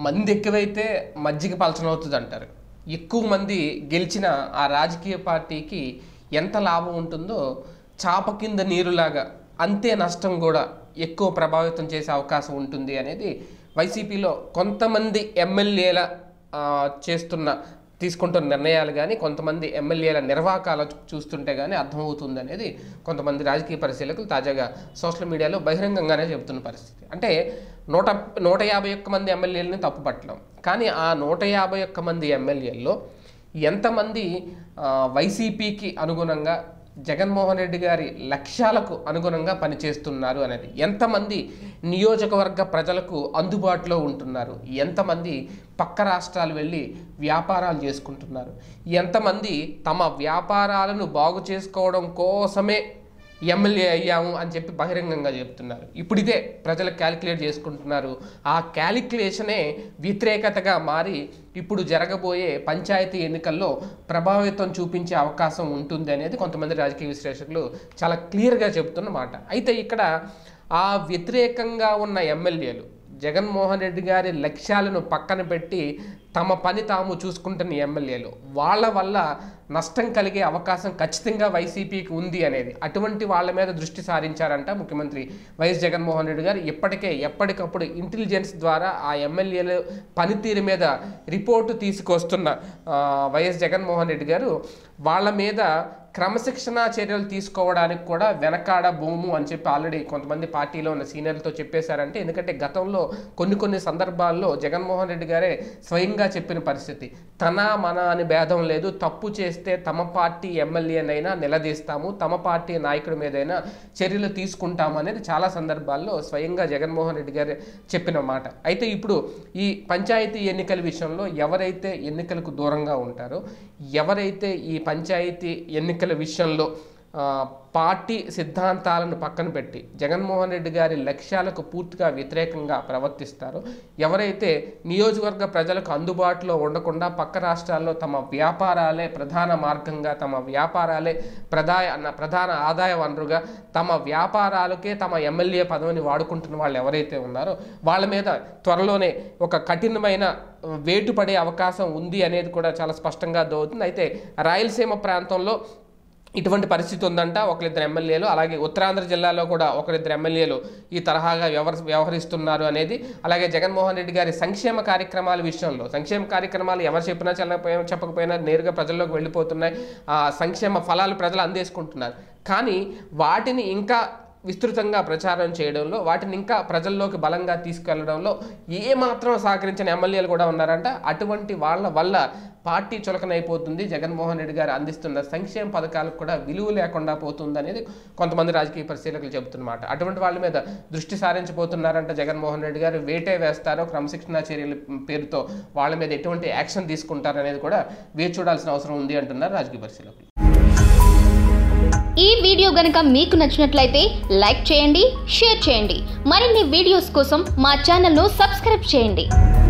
మంది ఎక్కువైతే మజ్జిగ పలచనవుతుంది అంటారు ఎక్కువ మంది గెలిచిన ఆ రాజకీయ పార్టీకి ఎంత లాభం ఉంటుందో చాప కింద నీరులాగా అంతే నష్టం కూడా ఎక్కువ ప్రభావితం చేసే అవకాశం ఉంటుంది అనేది వైసీపీలో కొంతమంది ఎమ్మెల్యేల ఆ, చేస్తున్న తీసుకుంటున్న నిర్ణయాలు కానీ కొంతమంది ఎమ్మెల్యేల నిర్వాకాలు చూస్తుంటే కానీ అర్థమవుతుంది అనేది కొంతమంది రాజకీయ పరిశీలకులు తాజాగా సోషల్ మీడియాలో బహిరంగంగానే చెబుతున్న పరిస్థితి అంటే నూట నూట యాభై ఒక్క మంది ఎమ్మెల్యేలని తప్పుపట్టడం కానీ ఆ నూట యాభై ఒక్క మంది ఎమ్మెల్యేల్లో ఎంతమంది ఆ, వైసీపీకి అనుగుణంగా జగన్మోహన్ రెడ్డి గారి లక్ష్యాలకు అనుగుణంగా పనిచేస్తున్నారు అనేది ఎంతమంది నియోజకవర్గ ప్రజలకు అందుబాటులో ఉంటున్నారు ఎంతమంది పక్క రాష్ట్రాలు వెళ్ళి వ్యాపారాలు చేసుకుంటున్నారు ఎంతమంది తమ వ్యాపారాలను బాగు చేసుకోవడం కోసమే ఎమ్మెల్యే అయ్యాము అని చెప్పి బహిరంగంగా చెప్తున్నారు ఇప్పుడు ఇదే ప్రజలు క్యాలిక్యులేట్ చేసుకుంటున్నారు ఆ క్యాలిక్యులేషనే వ్యతిరేకతగా మారి ఇప్పుడు జరగబోయే పంచాయతీ ఎన్నికల్లో ప్రభావితం చూపించే అవకాశం ఉంటుంది అనేది కొంతమంది రాజకీయ విశ్లేషకులు చాలా క్లియర్గా చెబుతున్న మాట అయితే ఇక్కడ ఆ వ్యతిరేకంగా ఉన్న ఎమ్మెల్యేలు జగన్మోహన్ రెడ్డి గారి లక్ష్యాలను పక్కన పెట్టి తమ పని తాము చూసుకుంటున్న ఎమ్మెల్యేలు వాళ్ళ వల్ల నష్టం కలిగే అవకాశం ఖచ్చితంగా వైసీపీకి ఉంది అనేది అటువంటి వాళ్ళ మీద దృష్టి సారించారంట ముఖ్యమంత్రి వైఎస్ జగన్మోహన్ రెడ్డి గారు ఇప్పటికే ఎప్పటికప్పుడు ఇంటెలిజెన్స్ ద్వారా ఆ ఎమ్మెల్యేల పనితీరు మీద రిపోర్టు తీసుకొస్తున్న ఆ, వైఎస్ జగన్మోహన్ రెడ్డి గారు వాళ్ళ మీద క్రమశిక్షణ చర్యలు తీసుకోవడానికి కూడా వెనకాడ భూము అని చెప్పి ఆల్రెడీ కొంతమంది పార్టీలో ఉన్న సీనియర్లతో చెప్పేశారంటే ఎందుకంటే గతంలో కొన్ని కొన్ని సందర్భాల్లో జగన్మోహన్ రెడ్డి గారే స్వయంగా చెప్పిన పరిస్థితి తన మన అని భేదం లేదు తప్పు చేస్తే తమ పార్టీ ఎమ్మెల్యేనైనా నిలదీస్తాము తమ పార్టీ నాయకుడి మీదైనా చర్యలు తీసుకుంటాము అనేది చాలా సందర్భాల్లో స్వయంగా జగన్మోహన్ రెడ్డి గారే చెప్పిన మాట అయితే ఇప్పుడు ఈ పంచాయతీ ఎన్నికల విషయంలో ఎవరైతే ఎన్నికలకు దూరంగా ఉంటారో ఎవరైతే ఈ పంచాయతీ ఎన్నికల విషయంలో ఆ, పార్టీ సిద్ధాంతాలను పక్కన పెట్టి జగన్మోహన్ రెడ్డి గారి లక్ష్యాలకు పూర్తిగా వ్యతిరేకంగా ప్రవర్తిస్తారో ఎవరైతే నియోజకవర్గ ప్రజలకు అందుబాటులో ఉండకుండా పక్క రాష్ట్రాల్లో తమ వ్యాపారాలే ప్రధాన మార్గంగా తమ వ్యాపారాలే ప్రధాన ప్రధాన ఆదాయ వనరుగా తమ వ్యాపారాలకే తమ ఎమ్మెల్యే పదవిని వాడుకుంటున్న వాళ్ళు ఎవరైతే ఉన్నారో వాళ్ళ మీద త్వరలోనే ఒక కఠినమైన వేటు పడే అవకాశం ఉంది అనేది కూడా చాలా స్పష్టంగా అర్థమవుతుంది అయితే రాయలసీమ ప్రాంతంలో ఇటువంటి పరిస్థితి ఉందంట ఒకరిద్దరు ఎమ్మెల్యేలు అలాగే ఉత్తరాంధ్ర జిల్లాలో కూడా ఒకరిద్దరు ఎమ్మెల్యేలు ఈ తరహాగా వ్యవహ వ్యవహరిస్తున్నారు అనేది అలాగే జగన్మోహన్ రెడ్డి గారి సంక్షేమ కార్యక్రమాల విషయంలో సంక్షేమ కార్యక్రమాలు ఎవరు చెప్పినా చెప్పకపోయినా చెప్పకపోయినా నేరుగా ప్రజల్లోకి వెళ్ళిపోతున్నాయి ఆ సంక్షేమ ఫలాలు ప్రజలు అందేసుకుంటున్నారు కానీ వాటిని ఇంకా విస్తృతంగా ప్రచారం చేయడంలో వాటిని ఇంకా ప్రజల్లోకి బలంగా తీసుకెళ్లడంలో ఏమాత్రం సహకరించిన ఎమ్మెల్యేలు కూడా ఉన్నారంట అటువంటి వాళ్ళ వల్ల పార్టీ చులకనైపోతుంది జగన్మోహన్ రెడ్డి గారు అందిస్తున్న సంక్షేమ పథకాలకు కూడా విలువ లేకుండా పోతుంది అనేది కొంతమంది రాజకీయ పరిశీలకులు చెబుతున్నమాట అటువంటి వాళ్ళ మీద దృష్టి సారించబోతున్నారంట జగన్మోహన్ రెడ్డి గారు వేటే వేస్తారో క్రమశిక్షణ చర్యల పేరుతో వాళ్ళ మీద ఎటువంటి యాక్షన్ తీసుకుంటారనేది కూడా వేచి చూడాల్సిన అవసరం ఉంది అంటున్నారు రాజకీయ పరిశీలకులు ఈ వీడియో గనుక మీకు నచ్చినట్లయితే లైక్ చేయండి షేర్ చేయండి మరిన్ని వీడియోస్ కోసం మా ఛానల్ను సబ్స్క్రైబ్ చేయండి